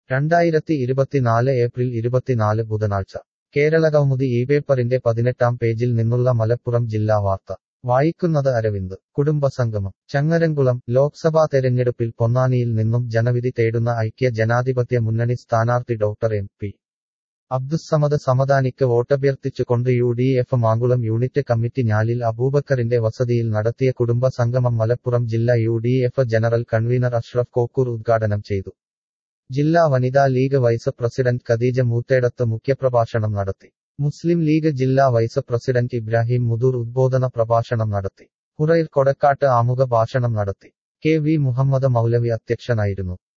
രണ്ടായിരത്തി ഇരുപത്തിനാല് ഏപ്രിൽ ഇരുപത്തിനാല് ബുധനാഴ്ച കേരളകൗമുദി ഈ പേപ്പറിന്റെ പതിനെട്ടാം പേജിൽ നിന്നുള്ള മലപ്പുറം ജില്ലാ വാർത്ത വായിക്കുന്നത് അരവിന്ദ് കുടുംബസംഗമം ചങ്ങരംകുളം ലോക്സഭാ തെരഞ്ഞെടുപ്പിൽ പൊന്നാനിയിൽ നിന്നും ജനവിധി തേടുന്ന ഐക്യ ജനാധിപത്യ മുന്നണി സ്ഥാനാർത്ഥി ഡോക്ടർ എം പി അബ്ദുസ്സമദ് സമദാനിക്ക് വോട്ടഭ്യർത്ഥിച്ചുകൊണ്ട് U D F Mankulam unit committee Njalil അബൂബക്കറിന്റെ വസതിയിൽ നടത്തിയ കുടുംബ സംഗമം മലപ്പുറം ജില്ലാ U D F general convener Ashraf Kokkur ഉദ്ഘാടനം ചെയ്തു ജില്ലാ വനിതാ league vice president Khadeeja Moothedath മുഖ്യപ്രഭാഷണം നടത്തി മുസ്ലിം ലീഗ് ജില്ലാ വൈസ് പ്രസിഡന്റ് ഇബ്രാഹിം മുദൂർ ഉദ്ബോധന പ്രഭാഷണം നടത്തി ഹുറൈർ കൊടക്കാട്ട് ആമുഖ ഭാഷണം നടത്തി കെ വി മുഹമ്മദ് മൗലവി അധ്യക്ഷനായിരുന്നു